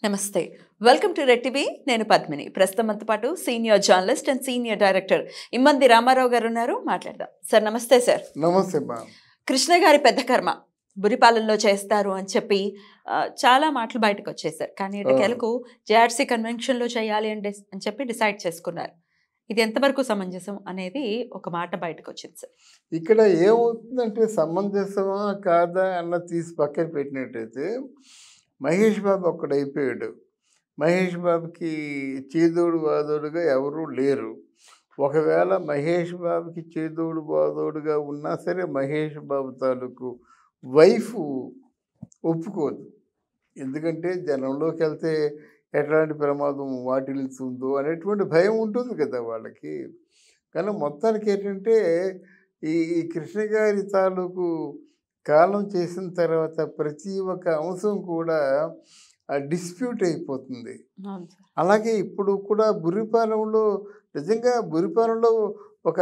నమస్తే welcome to red TV నేను పద్మిని ప్రస్తుతం మనతో పాటు senior journalist and senior director Immandi Ramarao గారు ఉన్నారు మాట్లాడదాం సార్ నమస్తే సార్ నమస్తే మా కృష్ణ గారి పెద్ద కర్మ బురిపాలెంలో చేస్తారు అని చెప్పి ఆ, చాలా మాటలు బయటకు వచ్చేసారు కానీ ఇటుకెలకు జేఆర్సీ కన్వెన్షన్లో చేయాలి అని డిస్- అని చెప్పి డిసైడ్ చేసుకున్నారు ఇది ఎంతవరకు సమంజసం అనేది ఒక మాట బయటకు వచ్చింది సార్ ఇక్కడ ఏమవుతుందంటే సమంజసమా కాదా అన్న తీసి పక్కన పెట్టినట్టయితే మహేష్ బాబు ఒక్కడు అయిపోయాడు మహేష్ బాబుకి చేదోడు వాదోడుగా ఎవరూ లేరు ఒకవేళ మహేష్ బాబుకి చేదోడు వాదోడుగా ఉన్నా సరే మహేష్ బాబు తాలూకు వైఫ్ ఒప్పుకోదు ఎందుకంటే జనంలోకి వెళ్తే ఎట్లాంటి ప్రమాదం వాటిల్లుతుందో అనేటువంటి భయం ఉంటుంది కదా వాళ్ళకి కానీ మొత్తానికి ఏంటంటే ఈ ఈ కృష్ణ గారి తాలూకు కాలం చేసిన తర్వాత ప్రతి ఒక్క అంశం కూడా డిస్ప్యూట్ అయిపోతుంది అవును సార్ అలాగే ఇప్పుడు కూడా బురిపాలెంలో నిజంగా బురిపాలెంలో ఒక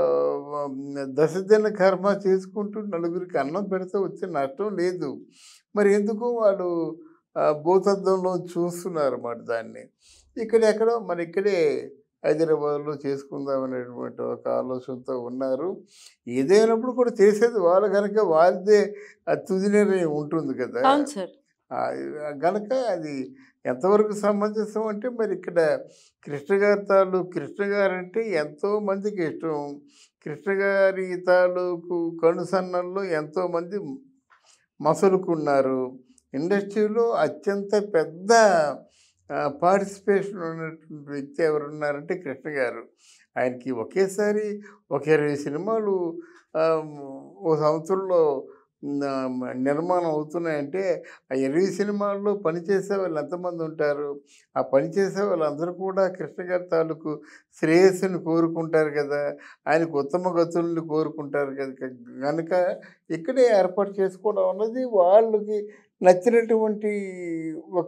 దశదిన కర్మ చేసుకుంటూ నలుగురికి అన్నం పెడితే వచ్చే నష్టం లేదు మరి ఎందుకు వాళ్ళు ఆ, భూతద్దంలో చూస్తున్నారు అన్నమాట దాన్ని ఇక్కడ ఎక్కడో మరి ఇక్కడే హైదరాబాద్లో చేసుకుందాం అనేటువంటి ఒక ఆలోచనతో ఉన్నారు ఏదైనప్పుడు కూడా చేసేది వాళ్ళు కనుక వాళ్ళదే ఆ తుది నిర్ణయం ఉంటుంది కదా అవును సార్ ఆ, గనక అది ఎంతవరకు సమంజసం అంటే మరి ఇక్కడ కృష్ణ గారి తాలూ కృష్ణ గారు అంటే ఎంతో మందికి ఇష్టం కృష్ణ గారి తాలూకు కనుసన్నల్లో ఎంతోమంది మసలుకున్నారు ఇండస్ట్రీలో అత్యంత పెద్ద పార్టిసిపేషన్ ఉన్నటువంటి వ్యక్తి ఎవరున్నారంటే కృష్ణ గారు ఆయనకి ఒకేసారి ఒక ఇరవై సినిమాలు ఆ, ఓ సంవత్సరంలో ఆ, నిర్మాణం అవుతున్నాయంటే ఆ ఇరవై సినిమాల్లో పనిచేసే వాళ్ళు ఎంతమంది ఉంటారు ఆ పనిచేసే వాళ్ళందరూ కూడా కృష్ణ గారి తాలూకు శ్రేయస్సుని కోరుకుంటారు కదా ఆయనకు ఉత్తమ గతుల్ని కోరుకుంటారు కదా కనుక ఇక్కడే ఏర్పాటు చేసుకోవడం అన్నది వాళ్ళకి నచ్చినటువంటి ఒక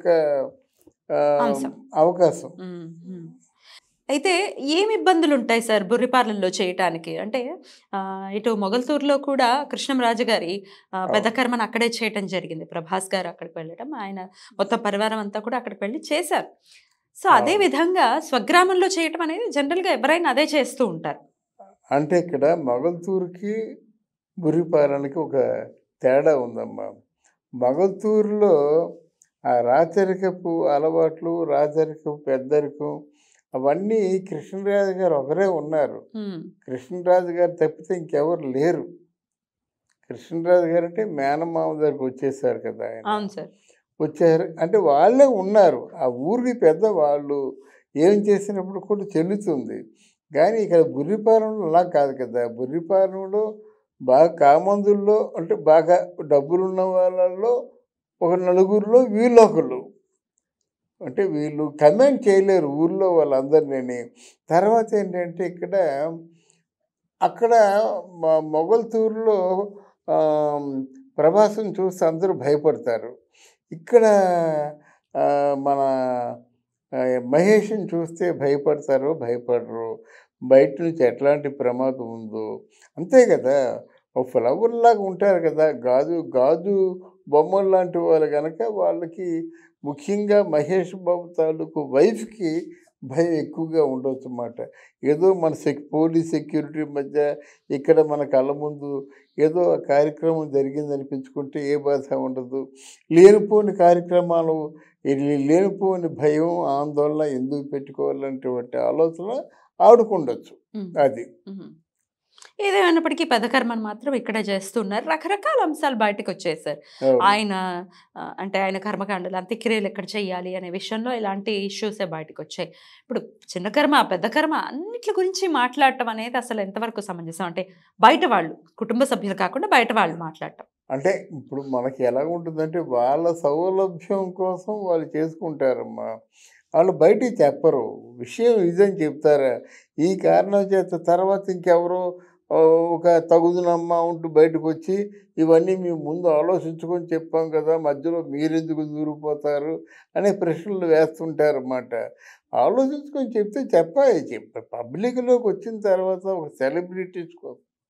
ఆ, అంశం. అవకాశం మ్మ్. మ్మ్. అయితే ఏమి ఇబ్బందులు ఉంటాయి సార్ బుర్రిపాలెంలో చేయటానికి అంటే ఆ, ఇటు మొగల్తూరులో కూడా కృష్ణంరాజు గారి ఆ, పెద్ద కర్మను అక్కడే చేయటం జరిగింది ప్రభాస్ గారు అక్కడికి వెళ్ళడం ఆయన మొత్తం పరివారం అంతా కూడా అక్కడికి వెళ్ళి చేశారు సో అదే అవును. విధంగా స్వగ్రామంలో చేయటం అనేది జనరల్గా ఎవరైనా అదే చేస్తూ ఉంటారు అంటే ఇక్కడ మొగల్తూరుకి బురిపాలనకి ఒక తేడా ఉందమ్మా మొగల్తూరులో ఆ రాచరికపు అలవాట్లు రాచరికపు పెద్దరికం అవన్నీ కృష్ణరాజు గారు ఒకరే ఉన్నారు మ్మ్. కృష్ణరాజు గారు తప్పితే ఇంకెవరు లేరు కృష్ణరాజు గారు అంటే మేనమామ దగ్గరికి వచ్చేసారు కదా ఆయన అవును సార్ వచ్చారు అంటే వాళ్ళే ఉన్నారు ఆ ఊరికి పెద్ద వాళ్ళు ఏం చేసినప్పుడు కూడా చెల్లుతుంది కానీ ఇక్కడ బుర్రిపాలెంలో అలా కాదు కదా బుర్రిపాలెంలో బాగా కామందుల్లో అంటే బాగా డబ్బులున్న వాళ్ళల్లో ఒక నలుగురిలో వీళ్ళు ఒకళ్ళు అంటే వీళ్ళు కమెంట్ చేయలేరు ఊర్లో వాళ్ళందరినీ తర్వాత ఏంటంటే ఇక్కడ అక్కడ మ- మొగల్తూరులో ఆ, ప్రభాసం చూస్తే అందరూ భయపడతారు ఇక్కడ ఆ, మన ఆ, మహేష్ని చూస్తే భయపడతారు భయపడరు బయట నుంచి ఎట్లాంటి ప్రమాదం ఉందో అంతే కదా ఒక ఫ్లవర్ లాగా ఉంటారు కదా గాజు గాజు బొమ్మలు లాంటి వాళ్ళు కనుక వాళ్ళకి ముఖ్యంగా మహేష్ బాబు తాలూకు వైఫ్కి భయం ఎక్కువగా ఉండొచ్చు అన్నమాట ఏదో మన సెక్ పోలీస్ సెక్యూరిటీ మధ్య ఇక్కడ మన కళ్ళ ముందు ఏదో ఆ కార్యక్రమం జరిగింది అనిపించుకుంటే ఏ బాధ ఉండదు లేనిపోని కార్యక్రమాలు ఈ లేనిపోని భయం ఆందోళన ఎందుకు పెట్టుకోవాలంటే ఆలోచన ఆడుకుండొచ్చు మ్మ్. అది మ్మ్. ఏదేమైనప్పటికీ పెద్ద కర్మను మాత్రం ఇక్కడే చేస్తున్నారు రకరకాల అంశాలు బయటకు వచ్చాయి సార్ అవును. ఆయన ఆ, అంటే ఆయన కర్మకాండలు అంత్యక్రియలు ఎక్కడ చేయాలి అనే విషయంలో ఇలాంటి ఇష్యూసే బయటకు వచ్చాయి ఇప్పుడు చిన్న కర్మ పెద్ద కర్మ అన్నిటి గురించి మాట్లాడటం అనేది అసలు ఎంతవరకు సమంజసం అంటే బయట వాళ్ళు కుటుంబ సభ్యులు కాకుండా బయట వాళ్ళు మాట్లాడటం అంటే ఇప్పుడు మనకి ఎలా ఉంటుందంటే వాళ్ళ సౌలభ్యం కోసం వాళ్ళు చేసుకుంటారమ్మా వాళ్ళు బయటికి చెప్పరు విషయం ఇదని చెప్తారా ఈ కారణం చేత తర్వాత ఇంకెవరో ఆ, ఒక తగుదునమ్మ ఉంటూ బయటకు వచ్చి ఇవన్నీ మేము ముందు ఆలోచించుకొని చెప్పాం కదా మధ్యలో మీరెందుకు దూరిపోతారు అనే ప్రశ్నలు వేస్తుంటారన్నమాట ఆలోచించుకొని చెప్తే చెప్పాలి చెప్ప పబ్లిక్లోకి వచ్చిన తర్వాత ఒక సెలబ్రిటీస్ కోసం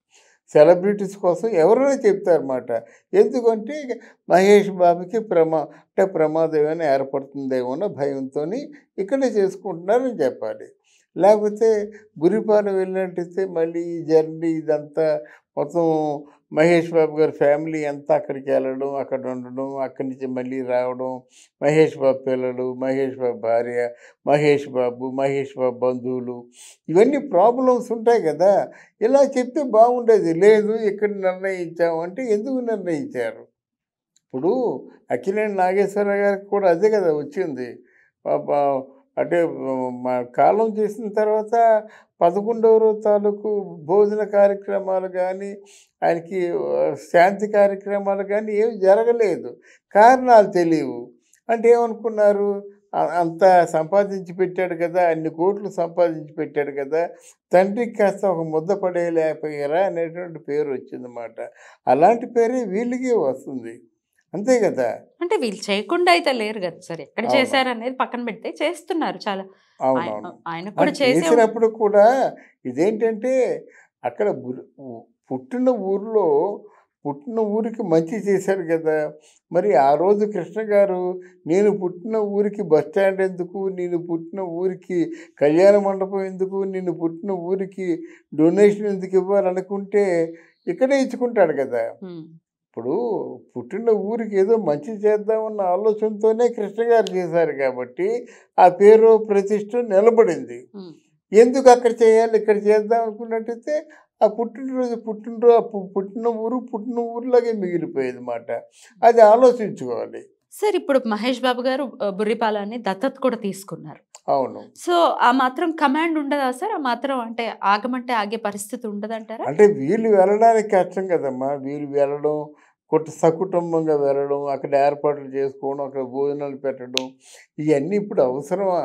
సెలబ్రిటీస్ కోసం ఎవరైనా చెప్తారన్నమాట ఎందుకంటే మహేష్ బాబుకి ప్రమా అంటే ప్రమాదం ఏమైనా ఏర్పడుతుందేమో అన్న భయంతో ఇక్కడే చేసుకుంటున్నారని చెప్పాలి లేకపోతే గురిపాలెం వెళ్ళినట్టయితే మళ్ళీ ఈ జర్నీ ఇదంతా మొత్తం మహేష్ బాబు గారి ఫ్యామిలీ అంతా అక్కడికి వెళ్ళడం అక్కడ ఉండడం అక్కడి నుంచి మళ్ళీ రావడం మహేష్ బాబు పిల్లలు మహేష్ బాబు భార్య మహేష్ బాబు మహేష్ బాబు బంధువులు ఇవన్నీ ప్రాబ్లమ్స్ ఉంటాయి కదా ఇలా చెప్తే బాగుండేది లేదు ఇక్కడ నిర్ణయించాము అంటే ఎందుకు నిర్ణయించారు ఇప్పుడు అఖిలేని నాగేశ్వర గారికి కూడా అదే కదా వచ్చింది పాప అంటే మా కాలం చేసిన తర్వాత పదకొండవ రోజు తాలూకు భోజన కార్యక్రమాలు కానీ ఆయనకి ఆ, శాంతి కార్యక్రమాలు కానీ ఏమి జరగలేదు కారణాలు తెలియవు అంటే ఏమనుకున్నారు ఆ- అంత సంపాదించి పెట్టాడు కదా అన్ని కోట్లు సంపాదించి పెట్టాడు కదా తండ్రికి కాస్త ఒక ముద్ద పడేయలేకపోయారా అనేటువంటి పేరు వచ్చిందన్నమాట అలాంటి పేరే వీళ్ళకి వస్తుంది అంతే కదా అంటే వీళ్ళు చేయకుండా అయితే లేరు కదా సార్ ఎక్కడ అవును. చేశారు అనేది పక్కన పెడితే చేస్తున్నారు చాలా ఆయన అవునవును ఆయన ఆ కూడా చేసే చేసినప్పుడు కూడా ఇదేంటంటే అక్కడ ఊరు- ఊ- పుట్టిన ఊరిలో పుట్టిన ఊరికి మంచి చేశారు కదా మరి ఆ రోజు కృష్ణ గారు నేను పుట్టిన ఊరికి బస్ స్టాండ్ ఎందుకు నేను పుట్టిన ఊరికి కళ్యాణ మండపం ఎందుకు నేను పుట్టిన ఊరికి డొనేషన్ ఎందుకు ఇవ్వాలనుకుంటే ఇక్కడే ఇచ్చుకుంటాడు కదా ఉమ్, ఇప్పుడు పుట్టిన ఊరికి ఏదో మంచి చేద్దామన్న ఆలోచనతోనే కృష్ణ గారు చేశారు కాబట్టి ఆ పేరు ప్రతిష్ట నిలబడింది ఉమ్. ఎందుకు అక్కడ చేయాలి ఇక్కడ చేద్దాం అనుకున్నట్టయితే ఆ పుట్టినరోజు పుట్టినరోజు ఆ పు- పుట్టిన ఊరు పుట్టిన ఊరిలాగే మిగిలిపోయేది మాట అది ఆలోచించుకోవాలి సార్ ఇప్పుడు మహేష్ బాబు గారు ఆ, బుర్రిపాలాన్ని దత్తత కూడా తీసుకున్నారు అవును సో ఆ మాత్రం కమాండ్ ఉండదా సార్ ఆ మాత్రం అంటే ఆగమంటే ఆగే పరిస్థితి ఉండదంటారా అంటే వీళ్ళు వెళ్ళడానికి కష్టం కదమ్మా వీళ్ళు వెళ్ళడం కుట సకుటుంబంగా వెళ్ళడం అక్కడ ఏర్పాట్లు చేసుకోవడం అక్కడ భోజనాలు పెట్టడం ఇవన్నీ ఇప్పుడు అవసరమా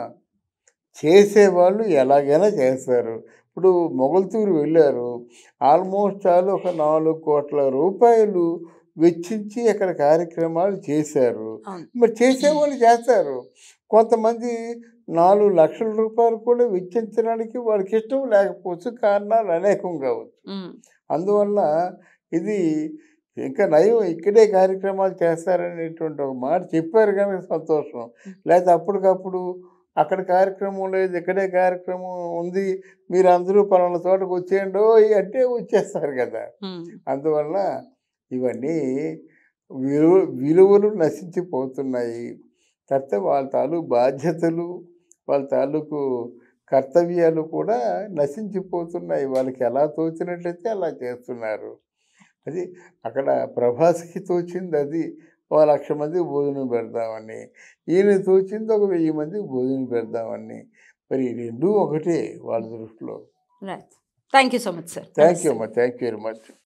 చేసేవాళ్ళు ఎలాగైనా చేస్తారు ఇప్పుడు మొగల్తూరు వెళ్ళారు ఆల్మోస్ట్ ఆల్ ఒక నాలుగు కోట్ల రూపాయలు వెచ్చించి అక్కడ కార్యక్రమాలు చేశారు అవును. మరి చేసేవాళ్ళు చేస్తారు కొంతమంది నాలుగు లక్షల రూపాయలు కూడా వెచ్చించడానికి వాళ్ళకి ఇష్టం లేకపోవచ్చు కారణాలు అనేకం కావచ్చు ఉమ్, అందువల్ల ఇది ఇంకా నయం ఇక్కడే కార్యక్రమాలు చేస్తారనేటువంటి ఒక మాట చెప్పారు కనుక సంతోషం లేకపోతే అప్పటికప్పుడు అక్కడ కార్యక్రమం లేదు ఇక్కడే కార్యక్రమం ఉంది మీరు అందరూ పలానా చోటకు వచ్చేయండి ఓయ్ అంటే వచ్చేస్తారు కదా ఉమ్, అందువల్ల ఇవన్నీ విలువ విలువలు నశించిపోతున్నాయి తర్వాత వాళ్ళ తాలూకు బాధ్యతలు వాళ్ళ తాలూకు కర్తవ్యాలు కూడా నశించిపోతున్నాయి వాళ్ళకి ఎలా తోచినట్లయితే అలా చేస్తున్నారు అది అక్కడ ప్రభాస్కి తోచింది అది ఓ లక్ష మంది భోజనం పెడదామని ఈయన తోచింది ఒక వెయ్యి మంది భోజనం పెడదామని మరి ఈ రెండూ ఒకటే వాళ్ళ దృష్టిలో right thank you so much sir thank you అమ్మా థ్యాంక్ యూ వెరీ మచ్